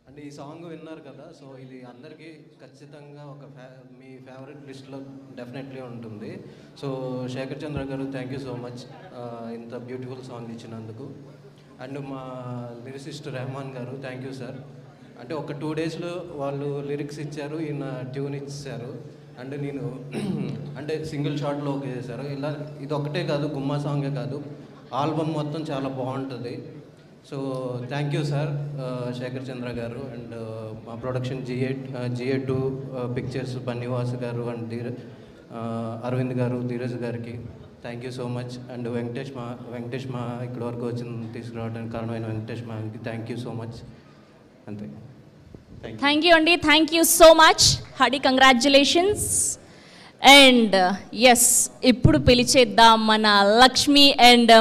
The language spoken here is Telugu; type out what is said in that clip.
అండ్ ఈ సాంగ్ విన్నారు కదా సో ఇది అందరికీ ఖచ్చితంగా ఒక ఫే మీ ఫేవరెట్ లిస్ట్లో డెఫినెట్లీ ఉంటుంది so Shekhar Chandra garu thank you so much ఇంత బ్యూటిఫుల్ సాంగ్ ఇచ్చినందుకు అండ్ మా lyricist Rehman garu thank you sir అంటే ఒక టూ డేస్లో వాళ్ళు లిరిక్స్ ఇచ్చారు ఈయన ట్యూన్ ఇచ్చారు అండ్ నేను అంటే సింగిల్ షాట్లో ఓకే చేశారు ఇలా ఇది ఒకటే కాదు గుమ్మా సాంగే కాదు ఆల్బమ్ మొత్తం చాలా బాగుంటుంది so thank you sir Shekhar Chandra garu and మా production GA GA two pictures Bunny Vas garu and Dheera Arvind garu Dheeraj గారికి thank you so much and Venkatesh మా వెంకటేష్ మా ఇక్కడ వరకు వచ్చిన తీసుకురావడానికి కారణమైన వెంకటేష్ మాకి థ్యాంక్ యూ సో మచ్ అంతే థ్యాంక్ యూ థ్యాంక్ యూ అండి థ్యాంక్ యూ సో మచ్ హడి కంగ్రాచులేషన్స్ అండ్ ఎస్ ఇప్పుడు పిలిచేద్దాం మన లక్ష్మి అండ్